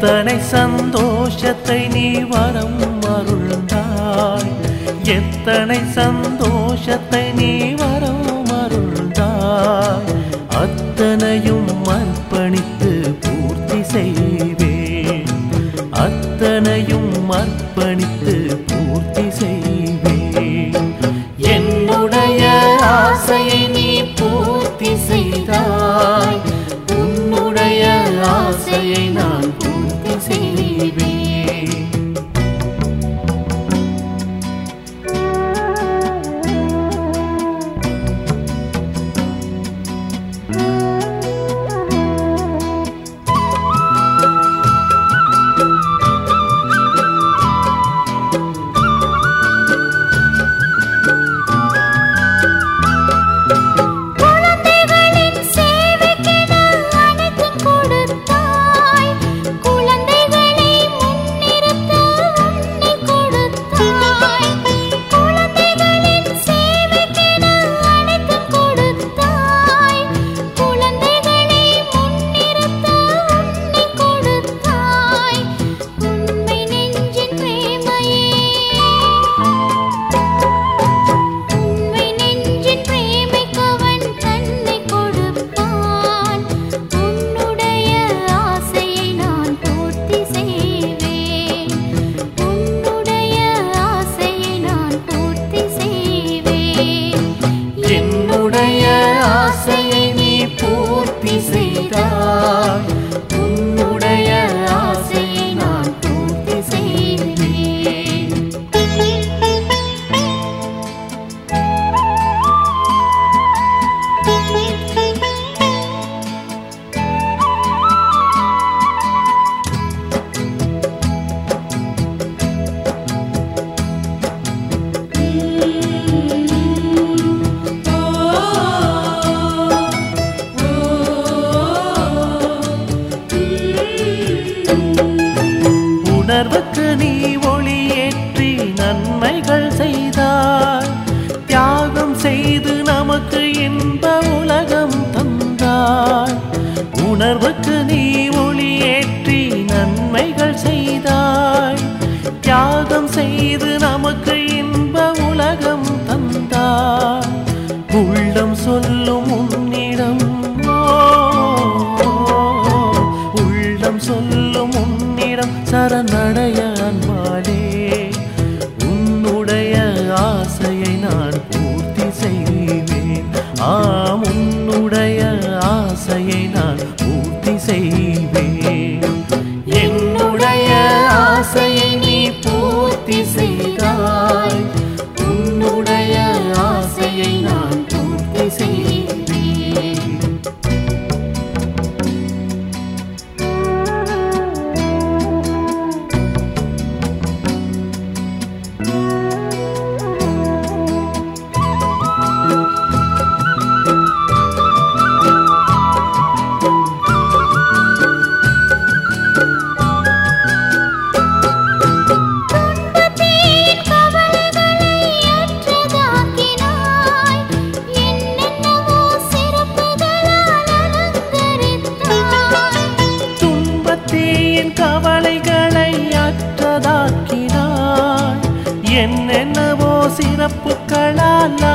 எத்தனை சந்தோஷத்தை நீ வரம் அருள்ந்தாய் எத்தனை சந்தோஷத்தை நீ வரம் அருள்ந்தாய் அத்தனையும் அர்ப்பணித்து பூர்த்தி செய்வேன் அத்தனையும் அர்ப்பணித்து பூர்த்தி செய்வேன் என்னுடைய ஆசையை நீ பூர்த்தி செய்தாய் உன்னுடைய ஆசையை நான் பூர்த்தி செய்வேன் குழந்தைகளின் சேவைக்கென அனைத்தும் கொடுத்தாய் குழந்தைகளை முன்னிறுத்த உன்னை கொடுத்தாய் குழந்தைகளின் சேவைக்கென அனைத்தும் கொடுத்தாய் குழந்தைகளை முன்னிறுத்த உன்னை கொடுத்தாய் உண்மை நெஞ்சின் பிரேமையே உண்மை நெஞ்சின் பிரேமைக்கவன் தன்னை கொடுப்பான் உன்னுடைய ஆசையை நான் பூர்த்தி செய்வேன் உன்னுடைய ஆசையை நான் பூர்த்தி செய்வேன் என்னுடைய ஆசையை நீ பூர்த்தி செய்தாய் உன்னுடைய ஆசையை நான் பூர்த்தி செய்வேன் உணர்வுக்கு நீ ஒளியேற்றி நன்மைகள் செய்தாய் தியாகம் செய்து நமக்கு இன்ப உலகம் தந்தாய் உணர்வுக்கு நீ ஒளியேற்றி நன்மைகள் செய்தாய் தியாகம் செய்து நமக்கு இன்ப உலகம் தந்தாய் உள்ளம் சொல்லும் உன்னிடம் ஓ, உள்ளம் சொல்லும் உன்னிடம் சரணடைய அன்பாலே உன்னுடைய ஆசையை நான் பூர்த்தி செய்வேன் ஆம் உன்னுடைய ஆசையை நான் பூர்த்தி செய்வேன் என்னுடைய ஆசையை நீ பூர்த்தி செய்தாய் உன்னுடைய ஆசையை நான் பூர்த்தி செய்வேன் துன்பத்தின் கவலைகளை அற்றதாக்கினாய் என்னென்னவோ சிறப்புகளால் அலங்கரித்தாய் துன்பத்தின் கவலைகளை அற்றதாக்கினாய் என்னென்னவோ சிறப்புகளால்